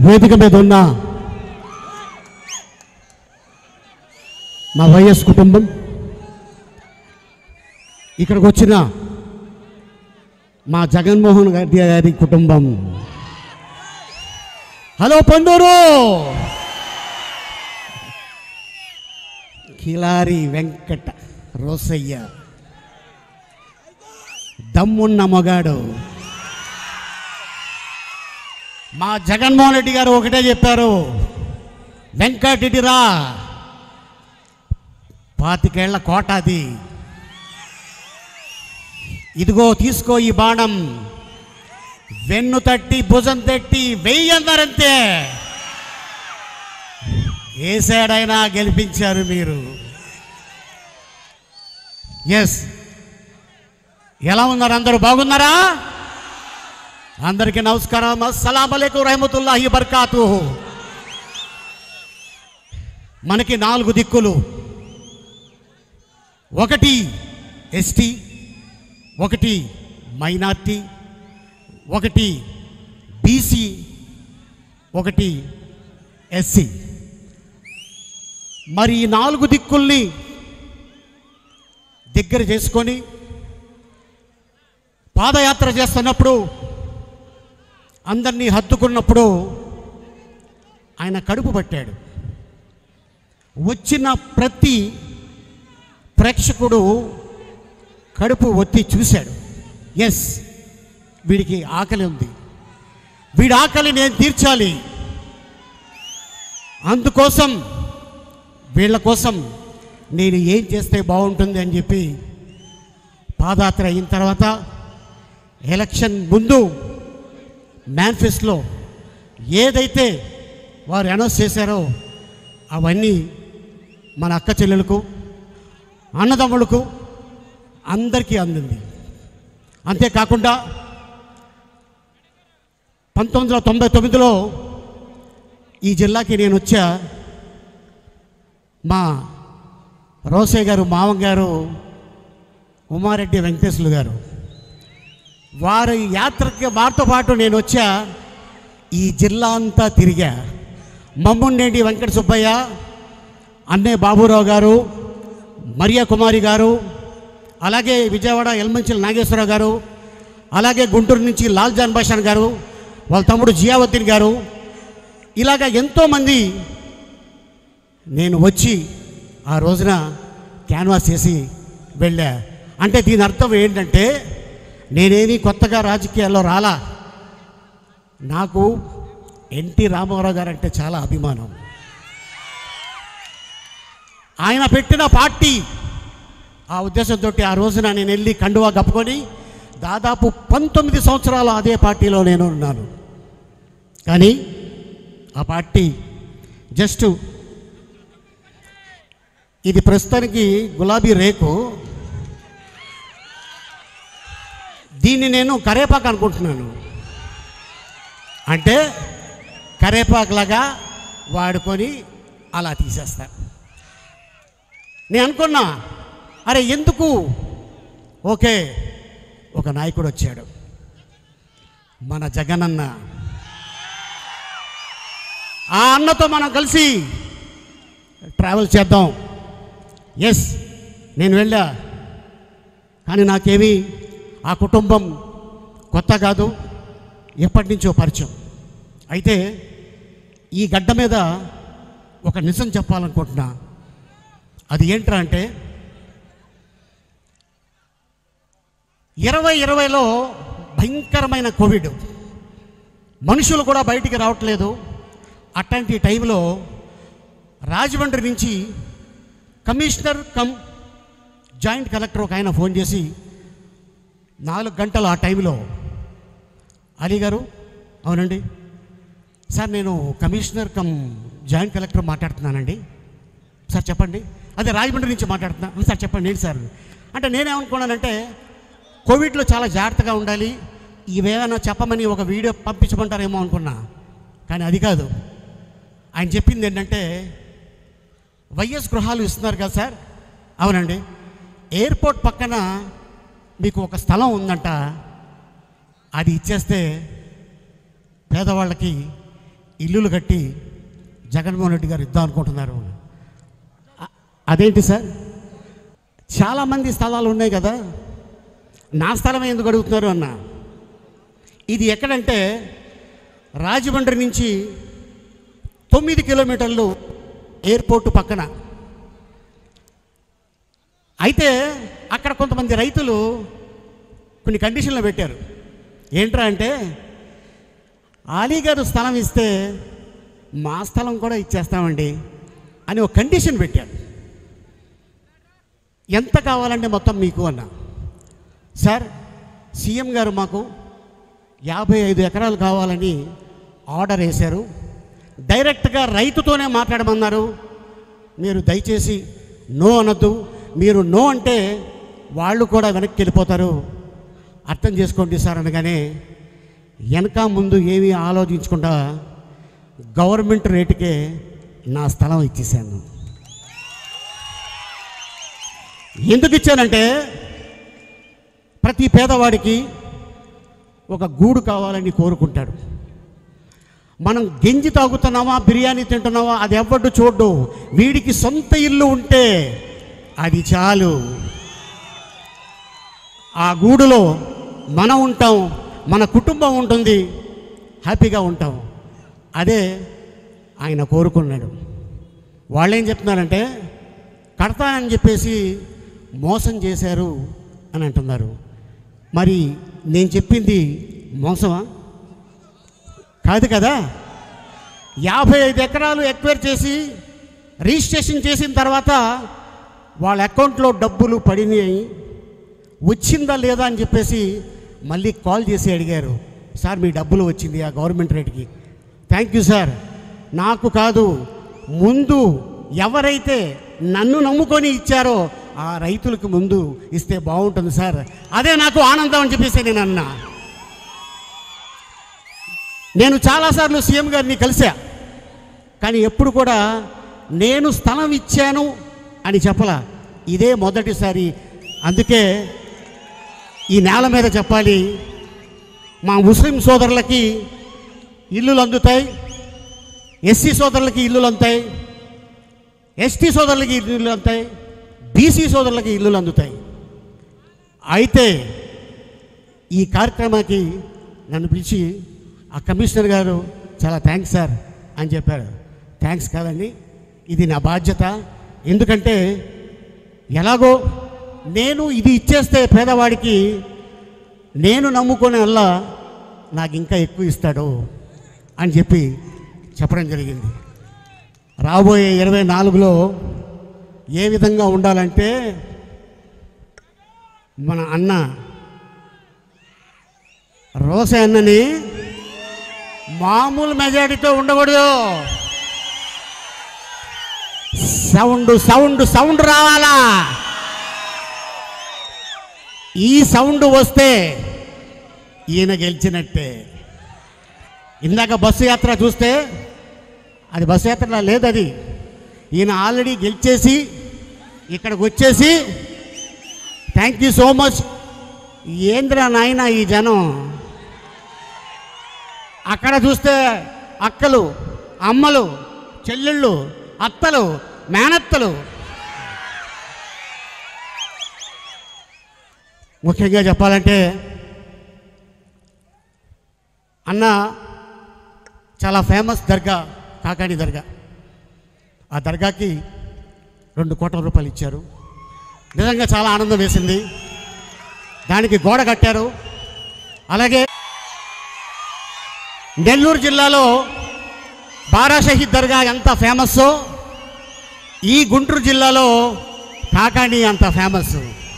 వేదిక మీద ఉన్న మా వైఎస్ కుటుంబం ఇక్కడికి వచ్చిన మా జగన్మోహన్ గారి గారి కుటుంబం హలో పండూరు కిలారి వెంకట రోసయ్య దమ్మున్న మగాడు మా జగన్మోహన్ రెడ్డి గారు ఒకటే చెప్పారు వెంకటరెడ్డిరా పాతికేళ్ల కోట అది ఇదిగో తీసుకో ఈ బాణం వెన్ను తట్టి భుజం తట్టి వెయ్యి అన్నారంతే ఏసాడైనా గెలిపించారు మీరు ఎస్ ఎలా ఉన్నారు అందరూ బాగున్నారా అందరికీ నమస్కారం అస్సలాం అలైకుం రహమతుల్లాహి బర్కాతు మనకి నాలుగు దిక్కులు ఒకటి ఎస్టీ ఒకటి మైనార్టీ ఒకటి బీసీ ఒకటి ఎస్సీ మరి ఈ నాలుగు దిక్కుల్ని దగ్గర చేసుకొని పాదయాత్ర చేస్తున్నప్పుడు అందరినీ హత్తుకున్నప్పుడు ఆయన కడుపు పట్టాడు వచ్చిన ప్రతి ప్రేక్షకుడు కడుపు ఒత్తి చూశాడు ఎస్ వీడికి ఆకలి ఉంది వీడి ఆకలి నేను తీర్చాలి అందుకోసం వీళ్ళ కోసం నేను ఏం చేస్తే బాగుంటుంది అని చెప్పి పాదయాత్ర అయిన తర్వాత ఎలక్షన్ ముందు మేనిఫెస్టోలో ఏదైతే వారు అనౌన్స్ చేశారో అవన్నీ మన అక్క చెల్లెలకు అన్నదమ్ములకు అందరికీ అందింది అంతేకాకుండా పంతొమ్మిది వందల తొంభై తొమ్మిదిలో ఈ జిల్లాకి నేను వచ్చా మా రోసయ్య గారు మావం గారు ఉమారెడ్డి వెంకటేశ్వరులు గారు వారి యాత్రకి వారితో పాటు నేను వచ్చా ఈ జిల్లా అంతా తిరిగా మమ్ముండేటి వెంకట సుబ్బయ్య అన్నే బాబురావు గారు మరియా కుమారి గారు అలాగే విజయవాడ ఎల్మంచిల నాగేశ్వరరావు గారు అలాగే గుంటూరు నుంచి లాల్ జాన్ బాషాన్ గారు వాళ్ళ తమ్ముడు జియావద్దీన్ గారు ఇలాగ ఎంతోమంది నేను వచ్చి ఆ రోజున క్యాన్వాస్ చేసి వెళ్ళా అంటే దీని అర్థం ఏంటంటే నేనేమి కొత్తగా రాజకీయాల్లో రాలా నాకు ఎన్టీ రామారావు గారు అంటే చాలా అభిమానం ఆయన పెట్టిన పార్టీ ఆ ఉద్దేశంతో ఆ రోజున నేను వెళ్ళి కండువా కప్పుకొని దాదాపు పంతొమ్మిది సంవత్సరాలు అదే పార్టీలో నేను ఉన్నాను కానీ ఆ పార్టీ జస్ట్ ఇది ప్రస్తుతానికి గులాబీ రేకు దీన్ని నేను కరేపాకు అనుకుంటున్నాను అంటే కరేపాకులాగా వాడుకొని అలా తీసేస్తా నేను అనుకున్నా అరే ఎందుకు ఓకే ఒక నాయకుడు వచ్చాడు మన జగనన్న ఆ అన్నతో మనం కలిసి ట్రావెల్ చేద్దాం ఎస్ నేను వెళ్ళా కానీ నాకేమీ ఆ కుటుంబం కొత్త కాదు ఎప్పటి నుంచో పరిచయం అయితే ఈ గడ్డ మీద ఒక నిజం చెప్పాలనుకుంటున్నా అది ఏంట్రా అంటే ఇరవై ఇరవైలో భయంకరమైన కోవిడ్ మనుషులు కూడా బయటికి రావట్లేదు అట్లాంటి టైంలో రాజమండ్రి నుంచి కమిషనర్ కమ్ జాయింట్ కలెక్టర్ ఒక ఆయన ఫోన్ చేసి నాలుగు గంటలు ఆ టైంలో అలీ గారు అవునండి సార్ నేను కమిషనర్ కమ్ జాయింట్ కలెక్టర్ మాట్లాడుతున్నానండి సార్ చెప్పండి అదే రాజమండ్రి నుంచి మాట్లాడుతున్నా "అవును సార్ చెప్పండి ఏంటి సార్ అంటే నేనేమనుకున్నానంటే కోవిడ్లో చాలా జాగ్రత్తగా ఉండాలి ఇవేమైనా చెప్పమని ఒక వీడియో పంపించమంటారేమో అనుకున్నా కానీ అది కాదు ఆయన చెప్పింది ఏంటంటే వైఎస్ గృహాలు ఇస్తున్నారు కదా సార్ అవునండి ఎయిర్పోర్ట్ పక్కన మీకు ఒక స్థలం ఉందంట అది ఇచ్చేస్తే పేదవాళ్ళకి ఇల్లులు కట్టి జగన్మోహన్ రెడ్డి గారు ఇద్దాం అనుకుంటున్నారు అ- అదేంటి సార్ చాలామంది స్థలాలు ఉన్నాయి కదా నా స్థలం ఎందుకు అడుగుతున్నారు అన్న ఇది ఎక్కడంటే రాజమండ్రి నుంచి తొమ్మిది కిలోమీటర్లు ఎయిర్పోర్ట్ పక్కన అయితే అక్కడ కొంతమంది రైతులు కొన్ని కండిషన్లు పెట్టారు ఏంట్రా అంటే ఆలీ గారు స్థలం ఇస్తే మా స్థలం కూడా ఇచ్చేస్తామండి అని ఒక కండిషన్ పెట్టారు ఎంత కావాలంటే మొత్తం మీకు అన్న సార్ సీఎం గారు మాకు యాభై ఐదు ఎకరాలు కావాలని ఆర్డర్ వేశారు డైరెక్ట్గా రైతుతోనే మాట్లాడమన్నారు మీరు దయచేసి నో అనొద్దు మీరు నో అంటే వాళ్ళు కూడా వెనక్కి వెళ్ళిపోతారు అర్థం చేసుకోండి సార్ అనగానే వెనక ముందు ఏమీ ఆలోచించకుండా గవర్నమెంట్ రేటుకే నా స్థలం ఇచ్చేసాను ఎందుకు ఇచ్చానంటే ప్రతి పేదవాడికి ఒక గూడు కావాలని కోరుకుంటాడు మనం గెంజి తాగుతున్నామా బిర్యానీ తింటున్నామా అది ఎవడు చూడ్డు వీడికి సొంత ఇల్లు ఉంటే అది చాలు ఆ గూడులో మనం ఉంటాం మన కుటుంబం ఉంటుంది హ్యాపీగా ఉంటాం అదే ఆయన కోరుకున్నాడు వాళ్ళేం చెప్తున్నారంటే కడతానని చెప్పేసి మోసం చేశారు అని అంటున్నారు మరి నేను చెప్పింది మోసమా కాదు కదా యాభై ఐదు ఎకరాలు ఎక్వైర్ చేసి రిజిస్ట్రేషన్ చేసిన తర్వాత వాళ్ళ అకౌంట్లో డబ్బులు పడినాయి వచ్చిందా లేదా అని చెప్పేసి మళ్ళీ కాల్ చేసి అడిగారు సార్ మీ డబ్బులు వచ్చింది ఆ గవర్నమెంట్ రేట్కి థ్యాంక్ యూ సార్ నాకు కాదు ముందు ఎవరైతే నన్ను నమ్ముకొని ఇచ్చారో ఆ రైతులకు ముందు ఇస్తే బాగుంటుంది సార్ అదే నాకు ఆనందం అని చెప్పేసి నేను అన్నా నేను చాలాసార్లు సీఎం గారిని కలిసా కానీ ఎప్పుడు కూడా నేను స్థలం ఇచ్చాను అని చెప్పలా ఇదే మొదటిసారి అందుకే ఈ నేల మీద చెప్పాలి మా ముస్లిం సోదరులకి ఇల్లులు అందుతాయి ఎస్సీ సోదరులకి ఇల్లులు అందుతాయి ఎస్టీ సోదరులకి ఇల్లులు అందుతాయి బీసీ సోదరులకి ఇల్లులు అందుతాయి అయితే ఈ కార్యక్రమానికి నన్ను పిలిచి ఆ కమిషనర్ గారు చాలా థ్యాంక్స్ సార్ అని చెప్పారు థ్యాంక్స్ కాదండి ఇది నా బాధ్యత ఎందుకంటే ఎలాగో నేను ఇది ఇచ్చేస్తే పేదవాడికి నేను నమ్ముకునే వల్ల నాకు ఇంకా ఎక్కువ ఇస్తాడు అని చెప్పి చెప్పడం జరిగింది రాబోయే ఇరవై నాలుగులో ఏ విధంగా ఉండాలంటే మన అన్న రోసే అన్నని మామూలు మెజారిటీతో ఉండకూడదు సౌండ్ సౌండ్ సౌండ్ రావాలా ఈ సౌండ్ వస్తే ఈయన గెలిచినట్టే ఇందాక బస్సు యాత్ర చూస్తే అది బస్సు యాత్ర లేదు అది ఈయన ఆల్రెడీ గెలిచేసి ఇక్కడికి వచ్చేసి థ్యాంక్ యూ సో మచ్ ఏంద్రా నాయన ఈ జనం అక్కడ చూస్తే అక్కలు అమ్మలు చెల్లెళ్ళు అత్తలు మేనత్తలు ముఖ్యంగా చెప్పాలంటే అన్న చాలా ఫేమస్ దర్గా కాకాని దర్గా ఆ దర్గాకి రెండు కోట్ల రూపాయలు ఇచ్చారు నిజంగా చాలా ఆనందం వేసింది దానికి గోడ కట్టారు అలాగే నెల్లూరు జిల్లాలో బారా షహీద్ దర్గా ఎంత ఫేమస్సో ఈ గుంటూరు జిల్లాలో కాకాని అంత ఫేమస్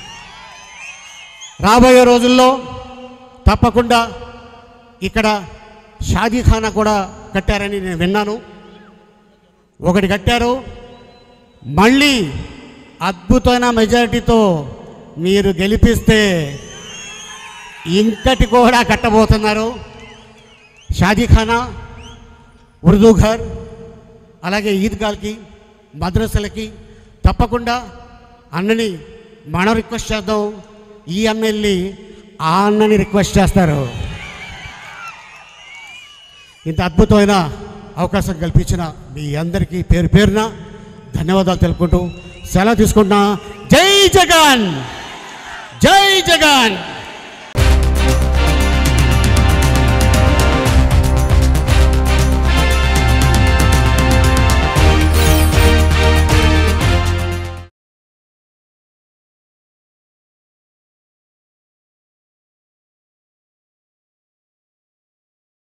రాబోయే రోజుల్లో తప్పకుండా ఇక్కడ షాదీఖానా కూడా కట్టారని నేను విన్నాను ఒకటి కట్టారు మళ్ళీ అద్భుతమైన మెజారిటీతో మీరు గెలిపిస్తే ఇంకటి కూడా కట్టబోతున్నారు షాదీఖానా ఉర్దూ ఘర్ అలాగే ఈద్గాల్కి మద్రసలకి తప్పకుండా అన్నని మనం రిక్వెస్ట్ చేద్దాం ఈ అన్న వెళ్ళి ఆ అన్నని రిక్వెస్ట్ చేస్తారు ఇంత అద్భుతమైన అవకాశం కల్పించిన మీ అందరికీ పేరు పేరున ధన్యవాదాలు తెలుపుకుంటూ సెలవు తీసుకుంటున్నా జై జగన్ జై జగన్